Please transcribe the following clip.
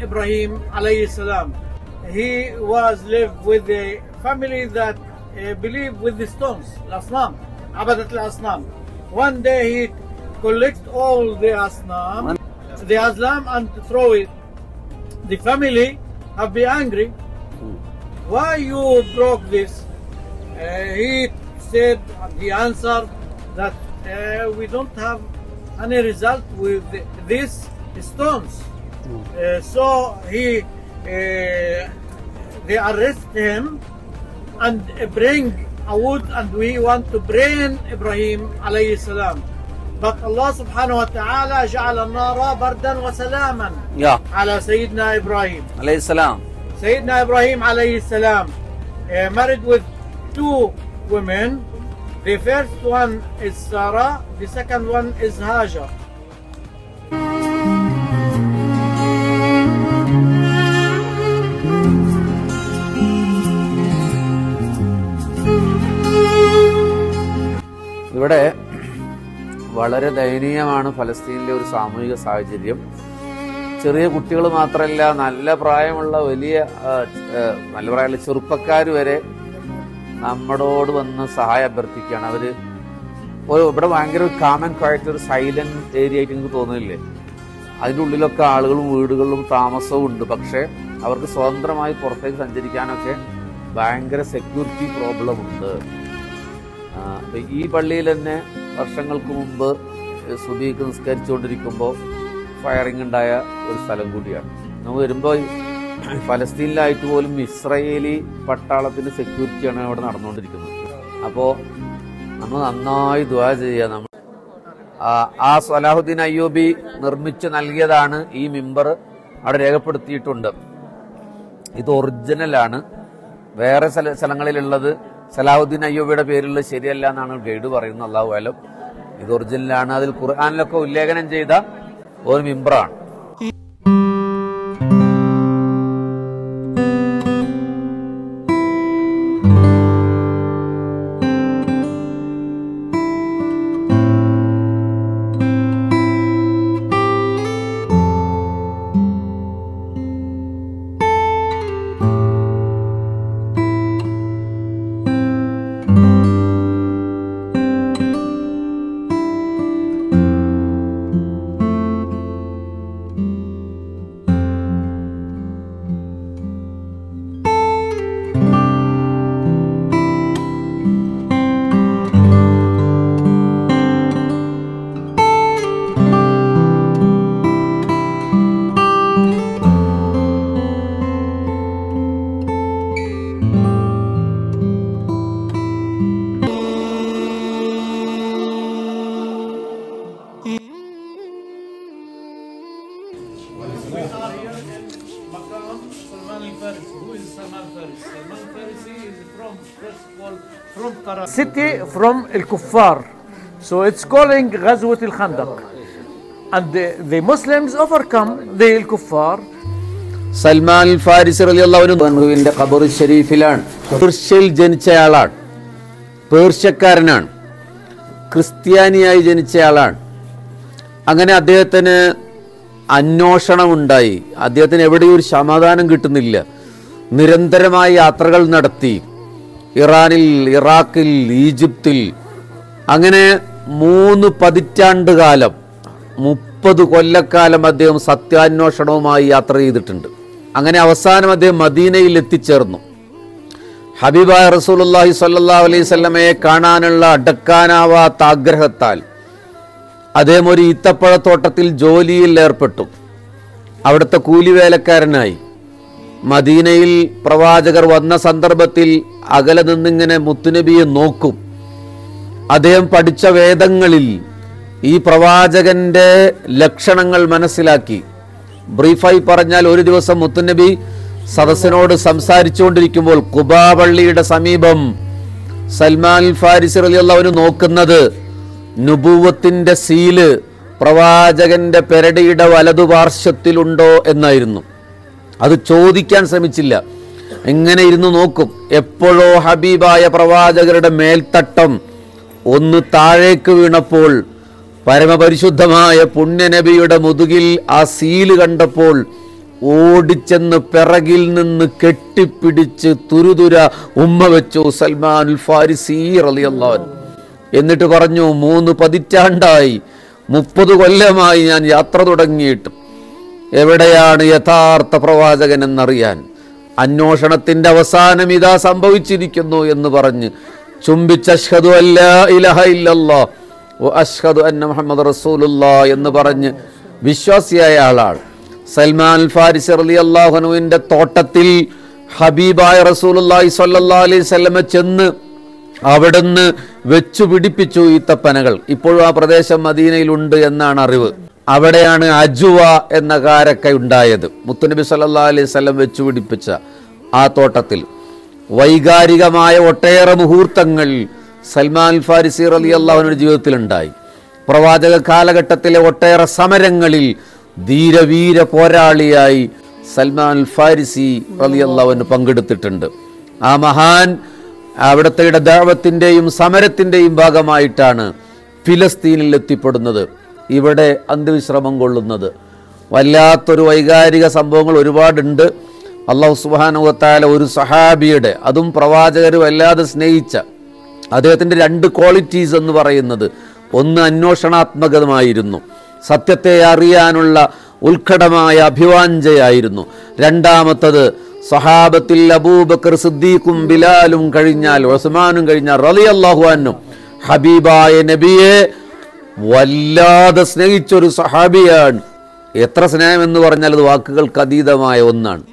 Ibrahim alayhi salam. He was lived with a family that uh, believed with the stones, al-asnam, abadat al-asnam. One day he collects all the asnam, the aslam and throw it. The family have been angry. Why you broke this? Uh, he said, he answered that uh, we don't have any result with these stones. Uh, so he, uh, they arrest him and bring a wood and we want to bring Ibrahim alayhi salam. But Allah subhanahu wa ta'ala جعل النار بردا وسلاما യാ على سيدنا إبراهيم. അലൈഹിസ്സലാം Sayyidina Ibrahim alayhi salam uh, married with two women. The first one is Sarah, the second one is Hajar. ഇവിടെ വളരെ ദയനീയമാണ് ഫലസ്തീനിലെ ഒരു സാമൂഹിക സാഹചര്യം ചെറിയ കുട്ടികൾ മാത്രമല്ല നല്ല പ്രായമുള്ള വലിയ ആ, ആ, നല്ല പ്രായമുള്ള ചെറുപ്പക്കാർ വരെ നമ്മളോട് വന്ന് സഹായം അഭ്യർത്ഥിക്കുകയാണ് അവര് ഒരു ഇവിടെ ഭയങ്കര ഒരു കാമൻ ക്വയറ്റ് ഒരു സൈലന്റ് ഏരിയ ആയിട്ട് എനിക്ക് തോന്നുന്നില്ലേ അതിൻ്റെ ഉള്ളിലൊക്കെ ആളുകളും വീടുകളിലും താമസവും ഉണ്ട് പക്ഷേ അവർക്ക് സ്വതന്ത്രമായി പുറത്തേക്ക് സഞ്ചരിക്കാനൊക്കെ ഭയങ്കര സെക്യൂരിറ്റി പ്രോബ്ലം ഉണ്ട് ആ, അപ്പൊ ഈ പള്ളിയിൽ തന്നെ വർഷങ്ങൾക്ക് മുമ്പ് സുബീക്ക് നിസ്കരിച്ചുകൊണ്ടിരിക്കുമ്പോൾ ഫയറിംഗ് ഉണ്ടായ ഒരു സ്ഥലം കൂടിയാണ് നമ്മൾ വരുമ്പോൾ ഫലസ്തീനിലായിട്ട് പോലും ഇസ്രയേലി പട്ടാളത്തിന്റെ സെക്യൂരിറ്റിയാണ് അവിടെ നടന്നുകൊണ്ടിരിക്കുന്നത് അപ്പോൾ നമ്മൾ നന്നായി ദ്വാ ചെയ്യുക നമ്മൾ ആ- ആ സലാഹുദ്ദീൻ അയ്യൂബി നിർമ്മിച്ചു നൽകിയതാണ് ഈ മിമ്പർ അവിടെ രേഖപ്പെടുത്തിയിട്ടുണ്ട് ഇത് ഒറിജിനലാണ് വേറെ സ്ഥല സ്ഥലങ്ങളിലുള്ളത് സലാഹുദ്ദീൻ അയ്യൂബിയുടെ പേരിലുള്ള ശരിയല്ല എന്നാണ് ഗൈഡ് പറയുന്നത് അള്ളാഹു ആലം ഇത് ഒറിജിനലാണ് അതിൽ ഖുർആാനിലൊക്കെ ഉല്ലേഖനം ചെയ്ത ഒരു മിമ്പറാണ് Maqam Salman al-Farisi. Who is Salman al-Farisi? Salman al-Farisi is from, first of all, from Qara. City from al-Kuffar. So it's calling Ghazwat al-Khandaq. And the, the Muslims overcome the al-Kuffar Salman അൽ ഫാരിസ് റലിയുള്ളവനുവിന്റെ ഖബർ ഷരീഫിലാണ് പേർഷ്യയിൽ ജനിച്ചയാളാണ് പേർഷ്യക്കാരനാണ് ക്രിസ്ത്യാനിയായി ജനിച്ചയാളാണ് അങ്ങനെ അദ്ദേഹത്തിന് അന്വേഷണമുണ്ടായി അദ്ദേഹത്തിന് എവിടെയും ഒരു സമാധാനം കിട്ടുന്നില്ല നിരന്തരമായ യാത്രകൾ നടത്തി ഇറാനിൽ ഇറാഖിൽ ഈജിപ്തിൽ അങ്ങനെ മൂന്ന് പതിറ്റാണ്ട് കാലം മുപ്പത് കൊല്ലക്കാലം അദ്ദേഹം സത്യാന്വേഷണവുമായി യാത്ര ചെയ്തിട്ടുണ്ട് അങ്ങനെ അവസാനം അദ്ദേഹം മദീനയിൽ എത്തിച്ചേർന്നു ഹബീബായ റസൂലുള്ളാഹി സ്വല്ലല്ലാഹു അലൈഹി സ്വല്ലമയെ കാണാനുള്ള അടക്കാനാവാത്ത ആഗ്രഹത്താൽ അദ്ദേഹം ഒരു ഈത്തപ്പഴത്തോട്ടത്തിൽ ജോലിയിൽ ഏർപ്പെട്ടു അവിടുത്തെ കൂലിവേലക്കാരനായി മദീനയിൽ പ്രവാചകർ വന്ന സന്ദർഭത്തിൽ അകലെ നിന്നിങ്ങനെ മുത്തുനബിയെ നോക്കും അദ്ദേഹം പഠിച്ച വേദങ്ങളിൽ ഈ പ്രവാചകന്റെ ലക്ഷണങ്ങൾ മനസ്സിലാക്കി ബ്രീഫായി പറഞ്ഞാൽ ഒരു ദിവസം മുത്തുനബി സദസ്സിനോട് സംസാരിച്ചുകൊണ്ടിരിക്കുമ്പോൾ കുബാ പള്ളിയുടെ സമീപം സൽമാൻ ഫാരിസ് റലിയുള്ളവന് നോക്കുന്നത് നുബൂവത്തിന്റെ സീല് പ്രവാചകന്റെ പെരടിയുടെ വലതുപാർശ്വത്തിലുണ്ടോ എന്നായിരുന്നു അത് ചോദിക്കാൻ ശ്രമിച്ചില്ല എങ്ങനെ ഇരുന്ന് നോക്കും എപ്പോഴോ ഹബീബായ പ്രവാചകരുടെ മേൽത്തട്ടം ഒന്ന് താഴേക്ക് വീണപ്പോൾ പരമപരിശുദ്ധമായ പുണ്യനബിയുടെ മുതുകിൽ ആ സീല് കണ്ടപ്പോൾ ഓടിച്ചെന്ന് പിറകിൽ നിന്ന് കെട്ടിപ്പിടിച്ച് തുരുതുര ഉമ്മ വെച്ചു സൽമാൻ ഫാരിസി റളിയല്ലാഹു അൻഹു. എന്നിട്ട് പറഞ്ഞു മൂന്ന് പതിറ്റാണ്ടായി മുപ്പത് കൊല്ലമായി ഞാൻ യാത്ര തുടങ്ങിയിട്ടും എവിടെയാണ് യഥാർത്ഥ പ്രവാചകൻ എന്നറിയാൻ അന്വേഷണത്തിന്റെ അവസാനം ഇതാ സംഭവിച്ചിരിക്കുന്നു എന്ന് പറഞ്ഞ് ചുംബിച്ച അഷ്ഹദു അല്ലാ ഇലഹ ഇല്ലല്ലാ വ അഷ്ഹദു അന്ന മുഹമ്മദ് റസൂലുള്ളാ എന്ന് പറഞ്ഞ് വിശ്വാസിയായ ആളാണ് സൽമാൻ അൽ ഫാരിസ് അലി അള്ളാഹുനുവിൻ്റെ തോട്ടത്തിൽ ഹബീബായ റസൂലുള്ളാഹി സ്വല്ലല്ലാഹി അലൈഹി വസല്ലമ ചെന്ന് അവിടുന്ന് വെച്ചു പിടിപ്പിച്ചു ഈത്തപ്പനകൾ ഇപ്പോഴും ആ പ്രദേശം മദീനയിലുണ്ട് എന്നാണ് അറിവ് അവിടെയാണ് അജുവ എന്ന കാരക്ക ഉണ്ടായത് മുത്തുനബി സല്ലാ അലൈഹി സ്വലം വെച്ചു പിടിപ്പിച്ച ആ തോട്ടത്തിൽ വൈകാരികമായ ഒട്ടേറെ മുഹൂർത്തങ്ങൾ സൽമാൻ ഫാരിസി അലി അള്ളാഹുവിൻ്റെ ജീവിതത്തിലുണ്ടായി പ്രവാചക കാലഘട്ടത്തിലെ ഒട്ടേറെ സമരങ്ങളിൽ ധീരവീര പോരാളിയായി സൽമാൻ ഫാരിസി അലി അള്ളാഹുവിന് പങ്കെടുത്തിട്ടുണ്ട് ആ മഹാൻ അവിടുത്തെ ദാവത്തിൻ്റെയും സമരത്തിൻ്റെയും ഭാഗമായിട്ടാണ് ഫിലസ്തീനിൽ എത്തിപ്പെടുന്നത് ഇവിടെ അന്ത്യവിശ്രമം കൊള്ളുന്നത് വല്ലാത്തൊരു വൈകാരിക സംഭവങ്ങൾ ഒരുപാടുണ്ട് അള്ളാഹു സുബാനുവത്താല ഒരു സഹാബിയുടെ അതും പ്രവാചകർ വല്ലാതെ സ്നേഹിച്ച അദ്ദേഹത്തിൻ്റെ രണ്ട് ക്വാളിറ്റീസ് എന്ന് പറയുന്നത് ഒന്ന് അന്വേഷണാത്മകമായിരുന്നു സത്യത്തെ അറിയാനുള്ള ഉത്കടമായ അഭിവാഞ്ചയായിരുന്നു രണ്ടാമത്തത് സഹാബത്തിൽ അബൂബക്കർ സിദ്ദീഖും ബിലാലും കഴിഞ്ഞാൽ ഉസ്മാനും കഴിഞ്ഞാൽ റലി അള്ളാഹുവാനും ഹബീബായ നബിയെ വല്ലാതെ സ്നേഹിച്ചൊരു സഹാബിയാണ് എത്ര സ്നേഹം എന്ന് പറഞ്ഞാൽ അത് വാക്കുകൾക്ക് അതീതമായ ഒന്നാണ്